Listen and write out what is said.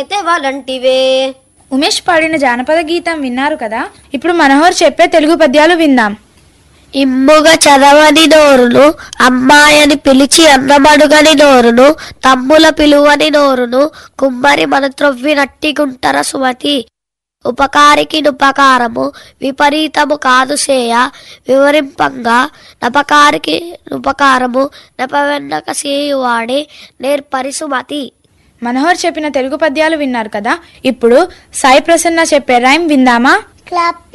తెవలంటివే ఉమేష్ పాడిన జానపద గీతం విన్నారు కదా ఇప్పుడు మనోహర్ చెప్పే తెలుగు పద్యాలు విందాం ఇమ్ముగా చదవని నోరును అమ్మాయని పిలిచి అన్నమడుగని నోరును తమ్ముల పిలువని నోరును కుమ్మరి మన త్రొవ్వి గుంటర సుమతి ఉపకారికి నుపకారము విపరీతము కాదు సేయ వివరింపంగా నపకారికి నుపకారము నపవెన్నక సేయువాడే నేర్పరి సుమతి మనోహర్ చెప్పిన తెలుగు పద్యాలు విన్నారు కదా ఇప్పుడు సాయి ప్రసన్న చెప్పే రైమ్ విందామా క్లాప్